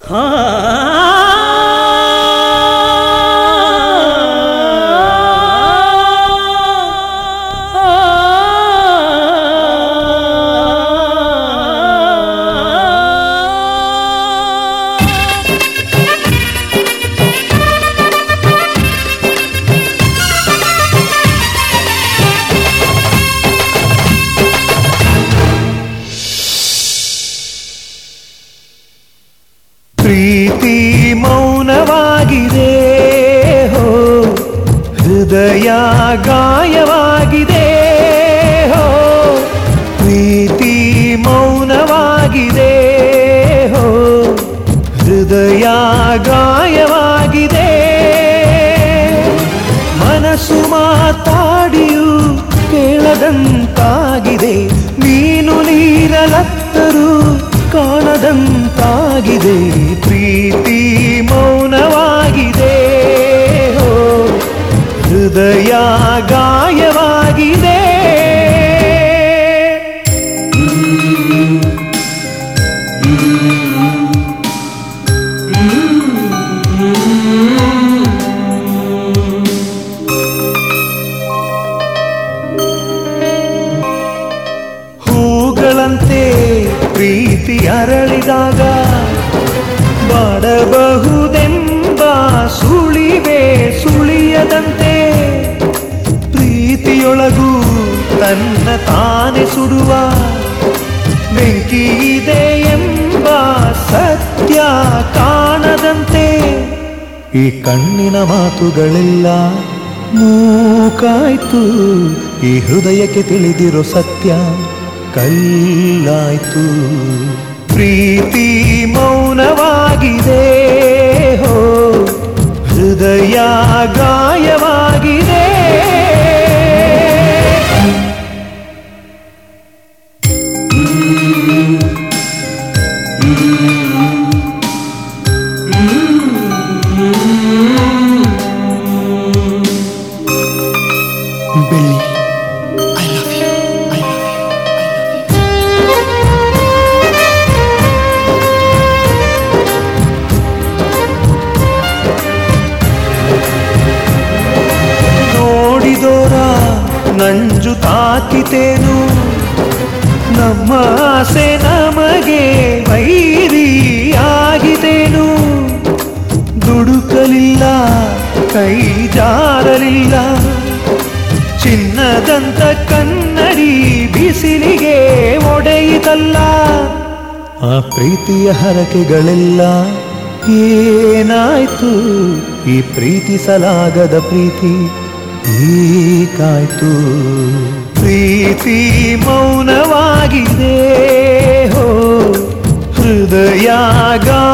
ಪ್ರೀತಿ ಮೌನವಾಗಿದೆ ಹೋ ಹೃದಯ ಗಾಯವಾಗಿದೆ ಹೋ ಪ್ರೀತಿ ಮೌನವಾಗಿದೆ ಹೋ ಹೃದಯ ಗಾಯವಾಗಿದೆ ಮನಸ್ಸು ಮಾತಾಡಿಯೂ ಕೇಳದಂತಾಗಿದೆ ನೀನು ನೀರಲತ್ತರೂ ಕಾಣದಂತಾಗಿದೆ ಪ್ರೀತಿ ಮೌನವಾಗಿದೆ ಹೋ ಹೃದಯ ಗಾಯವಾಗಿದೆ ಹೂಗಳಂತೆ ಪ್ರೀತಿ ಅರಳಿದಾಗ ಬಾಡಬಹುದೆಂಬ ಸುಳಿವೆ ಸುಳಿಯದಂತೆ ಪ್ರೀತಿಯೊಳಗೂ ತನ್ನ ತಾನೆ ಸುಡುವ ಬೆಂಕಿ ಇದೆ ಎಂಬ ಸತ್ಯ ಕಾಣದಂತೆ ಈ ಕಣ್ಣಿನ ಮಾತುಗಳೆಲ್ಲ ಮೂಕಾಯ್ತು ಈ ಹೃದಯಕ್ಕೆ ತಿಳಿದಿರೋ ಸತ್ಯ ಕಲ್ಲಾಯ್ತು ಪ್ರೀತಿ ಮೌನವಾಗಿದೆ ಹೋ ಹೃದಯ ಗಾಯವಾಗಿದೆ ಬೆಳ್ಳಿ I love you I love you ನೋಡಿದೋರ ನಂಜು ತಾಕಿತೇನು ನಮ್ಮ ಆಸೆ ನಮಗೆ ವೈರಿಯಾಗಿದೇನು ದುಡುಕಲಿಲ್ಲ ಕೈ ಜಾರಲಿಲ್ಲ ಚಿನ್ನದಂತ ಕನ್ನಡಿ ಬಿಸಿಲಿಗೆ ಒಡೆಯಿತಲ್ಲ ಆ ಪ್ರೀತಿಯ ಹರಕೆಗಳೆಲ್ಲ ಏನಾಯ್ತು ಈ ಪ್ರೀತಿಸಲಾಗದ ಪ್ರೀತಿ ಏಕಾಯ್ತು ಪ್ರೀತಿ ಮೌನವಾಗಿದೆ ಹೋ ಹೃದಯ ಗಾ